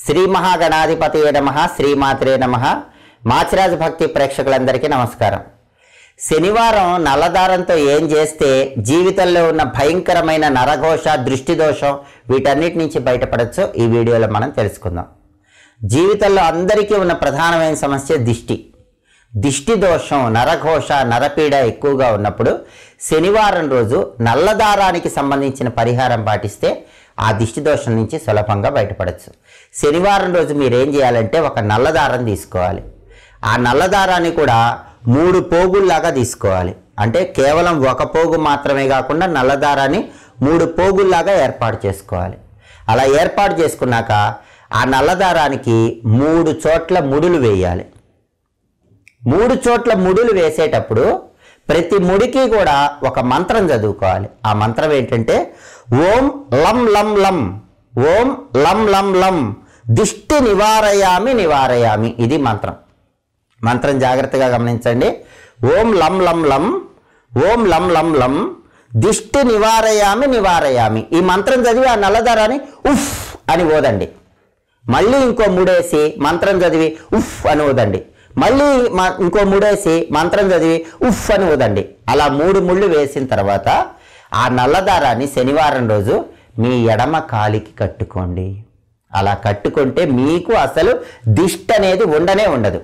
శ్రీ మహాగణాధిపతియే నమ శ్రీమాత్రే నమ మాచిరాజు భక్తి ప్రేక్షకులందరికీ నమస్కారం శనివారం నల్లదారంతో ఏం చేస్తే జీవితంలో ఉన్న భయంకరమైన నరఘోష దృష్టి దోషం వీటన్నిటి నుంచి బయటపడచ్చో ఈ వీడియోలో మనం తెలుసుకుందాం జీవితంలో అందరికీ ఉన్న ప్రధానమైన సమస్య దిష్టి దిష్టి దోషం నరఘోష నరపీడ ఎక్కువగా ఉన్నప్పుడు శనివారం రోజు నల్లదారానికి సంబంధించిన పరిహారం పాటిస్తే ఆ దిష్టి దోషం నుంచి సులభంగా బయటపడచ్చు శనివారం రోజు మీరు ఏం చేయాలంటే ఒక నల్లదారం తీసుకోవాలి ఆ నల్లదారాన్ని కూడా మూడు పోగుల్లాగా తీసుకోవాలి అంటే కేవలం ఒక పోగు మాత్రమే కాకుండా నల్లదారాన్ని మూడు పోగుల్లాగా ఏర్పాటు చేసుకోవాలి అలా ఏర్పాటు చేసుకున్నాక ఆ నల్లదారానికి మూడు చోట్ల ముడులు వేయాలి మూడు చోట్ల ముడులు వేసేటప్పుడు ప్రతి ముడికి కూడా ఒక మంత్రం చదువుకోవాలి ఆ మంత్రం ఏంటంటే ఓం లం లం లం ఓం లం లం లం దిష్టి నివారయామి నివారయామి ఇది మంత్రం మంత్రం జాగ్రత్తగా గమనించండి ఓం లం లం లం ఓం లం లం లం దిష్టి నివారయామి నివారయామి ఈ మంత్రం చదివి ఆ నల్లదారాన్ని ఉఫ్ అని ఓదండి మళ్ళీ ఇంకో ముడేసి మంత్రం చదివి ఉఫ్ అని ఊదండి మళ్ళీ మ- ఇంకో ముడేసి మంత్రం చదివి ఉఫ్ అని ఊదండి అలా మూడు ముళ్ళు వేసిన తర్వాత ఆ నల్లదారాన్ని శనివారం రోజు మీ ఎడమ కాలికి కట్టుకోండి అలా కట్టుకుంటే మీకు అసలు దిష్టి అనేది ఉండనే ఉండదు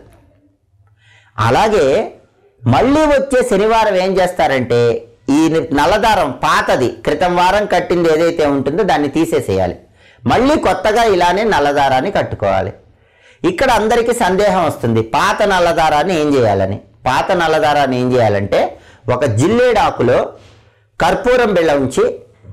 అలాగే మళ్ళీ వచ్చే శనివారం ఏం చేస్తారంటే ఈ నల్లదారం పాతది క్రితం వారం కట్టింది ఏదైతే ఉంటుందో దాన్ని తీసేసేయాలి మళ్ళీ కొత్తగా ఇలానే నల్లదారాన్ని కట్టుకోవాలి ఇక్కడ అందరికీ సందేహం వస్తుంది పాత నల్లదారాన్ని ఏం చేయాలని పాత నల్లదారాన్ని ఏం చేయాలంటే ఒక జిల్లేడాకులో కర్పూరం బిళ్ళ ఉంచి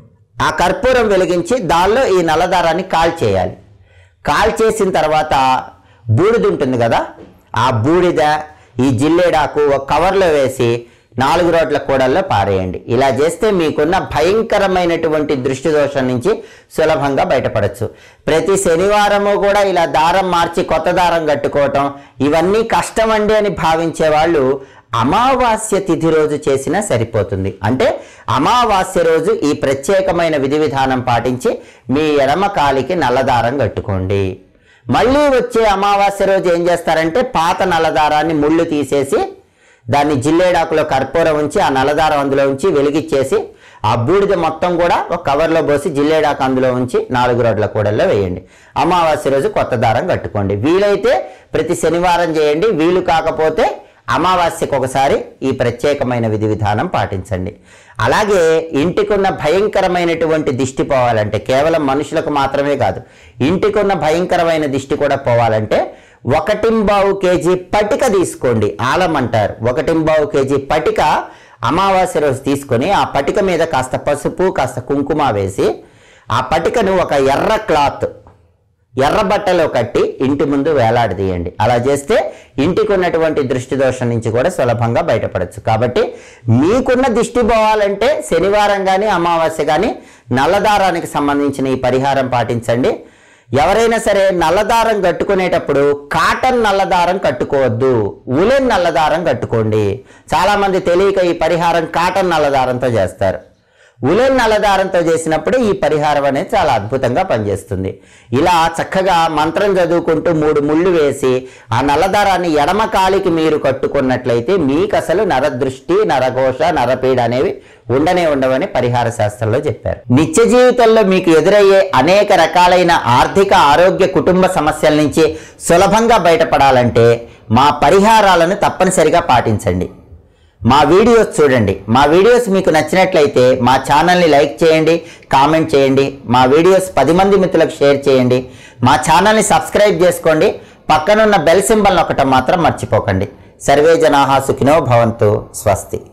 ఆ కర్పూరం వెలిగించి దానిలో ఈ నల్లదారాన్ని కాల్చేయాలి కాల్చేసిన తర్వాత బూడిద ఉంటుంది కదా ఆ బూడిద ఈ జిల్లేడాకు ఒక కవర్లో వేసి నాలుగు రోడ్ల కూడల్లో పారేయండి ఇలా చేస్తే మీకున్న భయంకరమైనటువంటి దృష్టి దోషం నుంచి సులభంగా బయటపడచ్చు ప్రతి శనివారము కూడా ఇలా దారం మార్చి కొత్త దారం కట్టుకోవటం ఇవన్నీ కష్టమండి అని భావించే వాళ్ళు అమావాస్య తిథి రోజు చేసినా సరిపోతుంది అంటే అమావాస్య రోజు ఈ ప్రత్యేకమైన విధి విధానం పాటించి మీ ఎడమ కాలికి నల్లదారం కట్టుకోండి మళ్ళీ వచ్చే అమావాస్య రోజు ఏం చేస్తారంటే పాత నల్లదారాన్ని ముళ్ళు తీసేసి దాన్ని జిల్లేడాకులో కర్పూరం ఉంచి ఆ నల్లదారం అందులో ఉంచి వెలిగిచ్చేసి ఆ బూడిద మొత్తం కూడా ఒక కవర్లో పోసి జిల్లేడాకు అందులో ఉంచి నాలుగు రోడ్ల కూడల్లో వేయండి అమావాస్య రోజు కొత్త దారం కట్టుకోండి వీలైతే ప్రతి శనివారం చేయండి వీలు కాకపోతే అమావాస్యకు ఒకసారి ఈ ప్రత్యేకమైన విధి విధానం పాటించండి అలాగే ఇంటికున్న భయంకరమైనటువంటి దిష్టి పోవాలంటే కేవలం మనుషులకు మాత్రమే కాదు ఇంటికున్న భయంకరమైన దిష్టి కూడా పోవాలంటే ఒకటింబావు కేజీ పటిక తీసుకోండి ఆలం అంటారు ఒకటింబావు కేజీ పటిక అమావాస్య రోజు తీసుకొని ఆ పటిక మీద కాస్త పసుపు కాస్త కుంకుమ వేసి ఆ పటికను ఒక ఎర్ర క్లాత్ ఎర్ర బట్టలో కట్టి ఇంటి ముందు వేలాడదీయండి అలా చేస్తే ఇంటికి ఉన్నటువంటి దృష్టి దోషం నుంచి కూడా సులభంగా బయటపడచ్చు కాబట్టి మీకున్న దిష్టి పోవాలంటే శనివారం కానీ అమావాస్య కానీ నల్లదారానికి సంబంధించిన ఈ పరిహారం పాటించండి ఎవరైనా సరే నల్లదారం కట్టుకునేటప్పుడు కాటన్ నల్లదారం కట్టుకోవద్దు ఉలెన్ నల్లదారం కట్టుకోండి చాలామంది తెలియక ఈ పరిహారం కాటన్ నల్లదారంతో చేస్తారు ఉలెన్ నల్లదారంతో చేసినప్పుడు ఈ పరిహారం అనేది చాలా అద్భుతంగా పనిచేస్తుంది ఇలా చక్కగా మంత్రం చదువుకుంటూ మూడు ముళ్ళు వేసి ఆ నల్లదారాన్ని ఎడమ కాలికి మీరు కట్టుకున్నట్లయితే మీకు అసలు నరదృష్టి నరఘోష నరపీడ అనేవి ఉండనే ఉండవని పరిహార శాస్త్రంలో చెప్పారు నిత్య జీవితంలో మీకు ఎదురయ్యే అనేక రకాలైన ఆర్థిక ఆరోగ్య కుటుంబ సమస్యల నుంచి సులభంగా బయటపడాలంటే మా పరిహారాలను తప్పనిసరిగా పాటించండి మా వీడియోస్ చూడండి మా వీడియోస్ మీకు నచ్చినట్లయితే మా ఛానల్ని లైక్ చేయండి కామెంట్ చేయండి మా వీడియోస్ పది మంది మిత్రులకు షేర్ చేయండి మా ఛానల్ని సబ్స్క్రైబ్ చేసుకోండి పక్కనున్న బెల్ సింబల్ నొక్కటం మాత్రం మర్చిపోకండి సర్వే జనాహా సుఖినో భవంతు స్వస్తి